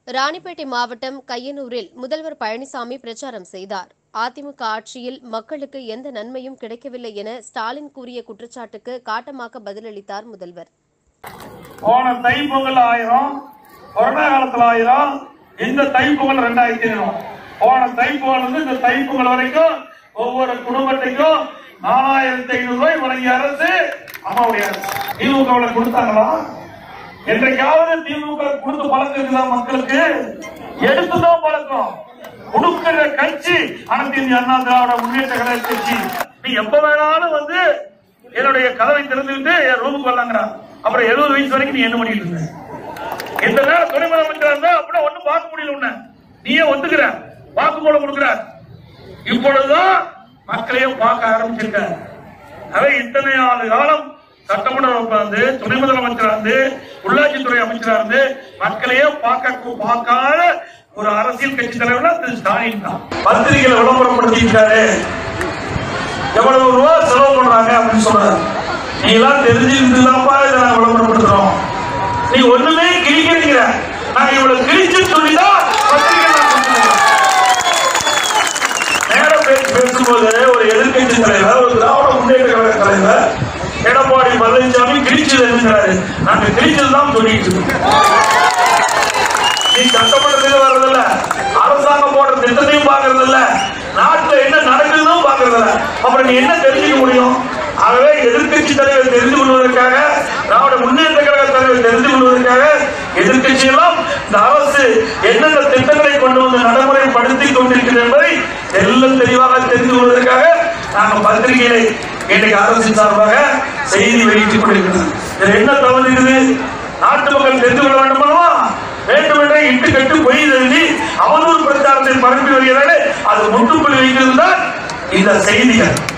ராணிப்பேட்டை மாவட்டம் கையனூரில் முதல்வர் பழனிசாமி பிரச்சாரம் செய்தார் அதிமுக ஆட்சியில் மக்களுக்கு எந்த நன்மையும் கிடைக்கவில்லை என ஸ்டாலின் கூறிய குற்றச்சாட்டுக்கு காட்டமாக பதிலளித்தார் முதல்வர் போன தைப்பொங்கல் ஆயிரம் கொரோனா காலத்துல ஆயிரம் இந்த தைப்பொங்கல் ரெண்டாயிரத்தி ஐநூறு போன தைப்பொங்கல் இருந்து இந்த தைப்பொங்கல் வரைக்கும் ஒவ்வொரு குடும்பத்துக்கும் நாலாயிரத்தி ஐநூறு ரூபாய் வழங்கிய அரசு அம்மாவுடைய அரசு திமுக கொடுத்தாங்களா என்றைக்காவது திமுக கொடுத்து பழக்கம் இருக்குதா மக்களுக்கு எடுத்துதான் பழக்கம் கொடுக்கிற கட்சி அனைத்து இந்திய அண்ணா திராவிட முன்னேற்ற கழக கட்சி நீ எப்ப வேணாலும் வந்து என்னுடைய கதவை திறந்துவிட்டு என் ரூமுக்கு வரலாங்கிறான் அப்புறம் எழுபது வயசு வரைக்கும் நீ என்ன பண்ணிட்டு இருந்த இந்த நேரம் துணை முதலமைச்சர் இருந்தா அப்படின்னா ஒண்ணும் பார்க்க முடியல உன்ன நீயே ஒத்துக்கிற வாக்குமூலம் கொடுக்கிற இப்பொழுதுதான் மக்களையும் பார்க்க ஆரம்பிச்சிருக்க அவை இத்தனை ஆண்டு காலம் சட்டமன்ற உட்கார்ந்து துணை முதலமைச்சரா இருந்து உள்ளாட்சித்துறை அமைச்சரா இருந்து மக்களையே பார்க்க பார்க்காத ஒரு அரசியல் கட்சி தலைவர்னா திரு ஸ்டாலின் தான் பத்திரிகையில விளம்பரப்படுத்தியிருக்காரு எவ்வளவு ரூபா செலவு பண்றாங்க அப்படின்னு சொல்றாரு நீ எல்லாம் தெரிஞ்சுக்கிட்டுதான்ப்பா இதை நாங்க விளம்பரப்படுத்துறோம் நீ ஒண்ணுமே கிழிக்கிறீங்க நாங்க இவ்வளவு கிழிச்சு சொல்லிதான் பத்திரிகை நான் கொடுத்திருக்கேன். நேர பேச்சு பேசும்போது ஒரு எதிர்க்கட்சி தலைவர் ஒரு திராவிட முன்னேற்ற கழக தலைவர் எடப்பாடி பழனிசாமி கிழிச்சது என்கிறாரு நாங்க கிழிச்சது தான் சொல்லிட்டு இருக்கோம் நீ சட்டமன்றத்தில் வர்றதில்ல அரசாங்கம் போடுற திட்டத்தையும் பாக்குறது இல்ல நாட்டுல என்ன நடக்குதுன்னு பாக்குறது இல்ல அப்புறம் நீ என்ன தெரிஞ்சுக்க முடியும் ஆகவே எதிர்க்கட்சி தலைவர் தெரிந்து கொள்வதற்காக திராவிட முன்னேற்ற கழக தலைவர் தெரிந்து கொள்வதற்காக எதிர்க்கட்சி எல்லாம் இந்த அரசு என்னென்ன திட்டங்களை கொண்டு வந்து நடைமுறைப்படுத்தி கொண்டிருக்கிறது என்பதை எல்லாம் தெளிவாக தெரிந்து கொள்வதற்காக நாங்கள் பத்திரிகைகளை இன்னைக்கு அரசின் சார்பாக செய்தி வெளியிட்டுக் கொண்டிருக்கிறோம் இதுல என்ன தவறு இருக்குது நாட்டு மக்கள் தெரிந்து கொள்ள வேண்டுமா வேண்டுமென்றே இட்டு கட்டு பொய் எழுதி அவதூறு பிரச்சாரத்தை பரப்பி வருகிறார்கள் அது முற்றுப்புள்ளி வைக்கிறது தான் இந்த செய்திகள்